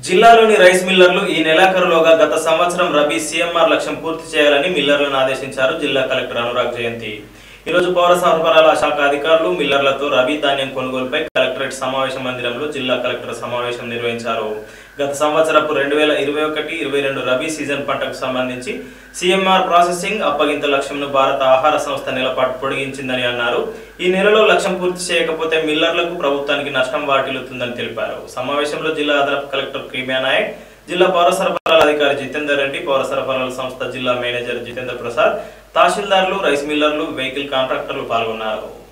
జిల్లాలోని రైస్ మిల్లర్లు ఈ నెలాఖరులోగా గత సంవత్సరం రబీ సీఎంఆర్ లక్ష్యం పూర్తి చేయాలని మిల్లర్లను ఆదేశించారు జిల్లా కలెక్టర్ అనురాగ్ జయంతి ఈ రోజు పౌర సరఫరాల శాఖ అధికారులు మిల్లర్లతో రబీ ధాన్యం కొనుగోలుపై కలెక్టరేట్ సమావేశ మందిరంలో జిల్లా కలెక్టర్ సమావేశం నిర్వహించారు గత సంవత్సరపు రెండు వేల ఇరవై ఒకటి ఇరవై రెండు రబీ సీజన్ పంటకు సంబంధించి సీఎంఆర్ ప్రాసెసింగ్ అప్పగింత లక్ష్యంను భారత ఆహార సంస్థ నెలపాటు పొడిగించిందని అన్నారు ఈ నెలలో లక్ష్యం పూర్తి చేయకపోతే మిల్లర్లకు ప్రభుత్వానికి నష్టం వాటిల్లుతుందని తెలిపారు సమావేశంలో జిల్లా అదనపు కలెక్టర్ క్రీమియా నాయక్ జిల్లా పౌర సరఫరాల అధికారి జితేందర్ రెడ్డి పౌర సరఫరాల సంస్థ జిల్లా మేనేజర్ జితేంద్ర ప్రసాద్ తహసీల్దార్లు రైస్ మిల్లర్లు వెహికల్ కాంట్రాక్టర్లు పాల్గొన్నారు